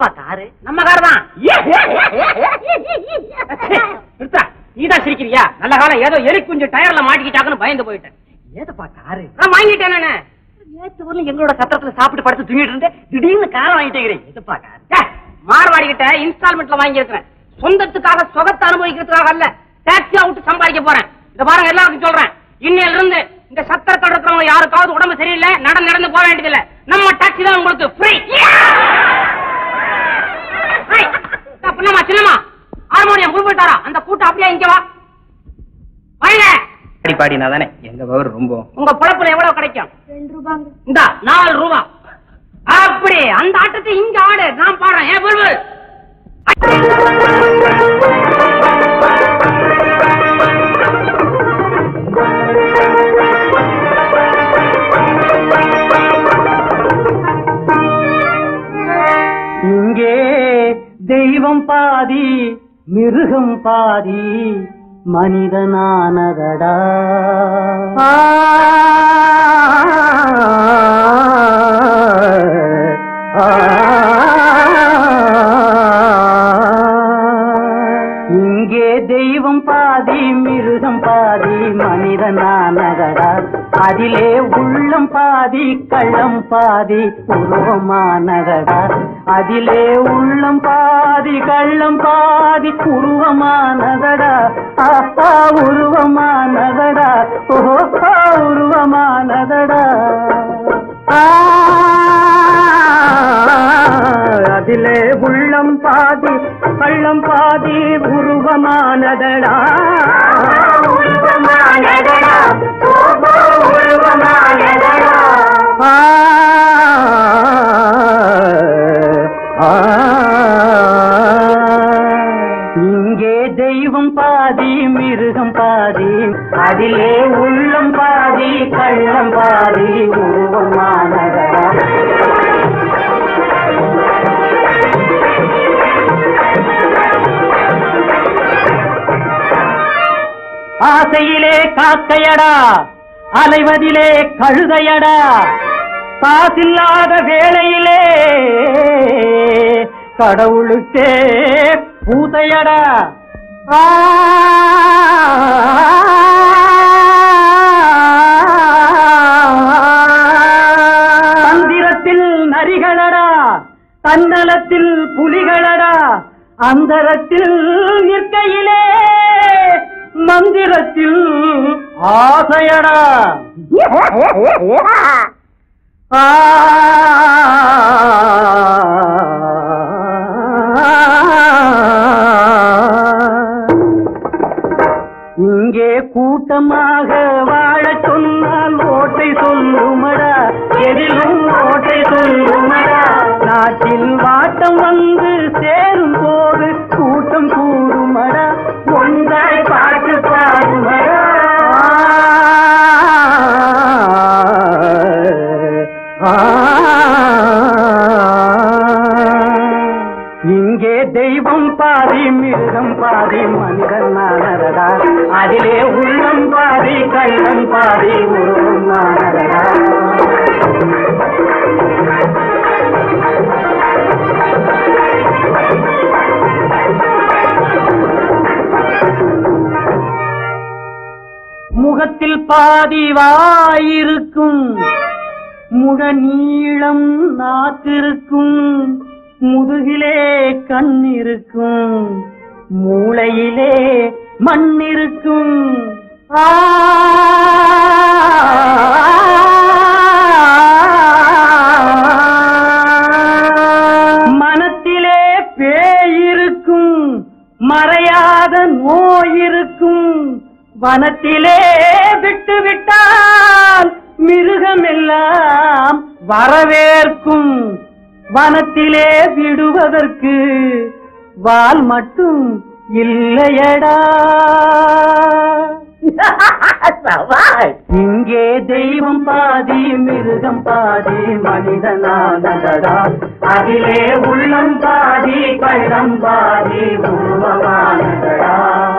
எதுப்பா காரு நம்ம கார் தான் நிறுத்தா நீதான் சிரிக்கிறியா நல்ல காலம் ஏதோ எலி குஞ்சு டயர்ல மாட்டிக்கிட்டாங்கன்னு பயந்து போயிட்டேன் ஏதுப்பா காரு நான் வாங்கிட்டேன் நானு நேத்து வரலும் எங்களோட சத்திரத்துல சாப்பிட்டு படுத்து தூங்கிட்டு இருந்தேன் திடீர்னு காரை வாங்கிட்டேங்கிறேன் எதுப்பா காரு ஏய், மார்வாடி கிட்ட இன்ஸ்டால்மெண்ட்ல வாங்கி இருக்கிறேன் சொந்தத்துக்காக சுகத்தை அனுபவிக்கிறதுக்காக அல்ல டாக்ஸி அவுட் சம்பாதிக்க போறேன் இந்த பாருங்க எல்லாருக்கும் சொல்றேன் இன்னையில இருந்து இந்த சத்திரத்தில் இருக்கிறவங்க யாருக்காவது உடம்பு சரியில்லை நடந்து நடந்து போக வேண்டியதில்லை நம்ம டாக்ஸி தான் உங்களுக்கு ஃப்ரீ சின்னமா சின்னமா ஹார்மோனியம் குறிப்பிட்டாரா அந்த கூட்டம் அப்படியே இங்க வா வாங்க பாடி பாடினா தானே எங்க பவர் ரொம்ப உங்க பொழப்புல எவ்வளவு கிடைக்கும் ரெண்டு ரூபாங்க இந்த நாலு ரூபா அப்படி அந்த ஆட்டத்தை இங்க ஆடு நான் பாடுறேன் ஏன் புல்புல் இங்கே தெய்வம் பாதி மிருகம் பாதி மனிதனானதடா இங்கே தெய்வம் பாதி மிருகம் பாதி மனிதனானதடா அதிலே உள்ளம் பாதி கள்ளம் பாதி உருவமானதடா அதிலே உள்ளம் பாதி கள்ளம் பாதி உருவமானதடா ஆஹா உருவமானதடா ஓஹோ உருவமானதடா ஆ, அதிலே உள்ளம் பாதி கள்ளம் பாதி உருவமானதடா உருவமானதடா ஓஹோ உருவமானதடா ஆ, ஆ, இங்கே தெய்வம் பாதி மிருகம் பாதி அதிலே உள்ளம் பாதி கள்ளம் பாதி உருவமானதடா ஆசையிலே காக்கையடா அலைவதிலே கழுதையடா காசில்லாத வேளையிலே கடவுளுக்கே பூதையடா ஆ தந்திரத்தில் நரிகளடா தன்னலத்தில் புலிகளடா அந்தரத்தில் நிற்கையிலே மந்திரத்தில் ஆசையடா ஆ இங்கே கூட்டமாக வாழச் சொன்னால் ஓட்டை சொல்லுமடா எதிலும் ஓட்டை சொல்லுமடா நாட்டில் வாட்டம் வந்து சேரும் போது கூட்டம் கூடுமடா ஒன்றாய் பாட்டு பாடுமடா ஆ, இங்கே தெய்வம் பாதி மிருகம் பாதி மனிதன் நானடா அதிலே உள்ளம் பாதி கள்ளம் பாதி உருவம் நானடா முகத்தில் பாதி வாயிருக்கும் முழ நீளம் நாத்திருக்கும் முதுகிலே கண் இருக்கும் மூளையிலே மண் இருக்கும் ஆ மனத்திலே பேயிருக்கும் மறையாத நோய் இருக்கும் வனத்திலே விட்டு விட்டால் மிருகமெல்லாம் வரவேற்கும் வனத்திலே விடுவதற்கு வால் மட்டும் இல்லையடா இங்கே தெய்வம் பாதி மிருகம் பாதி மனிதனானதடா அதிலே உள்ளம் பாதி கள்ளம் பாதி உருவமானதடா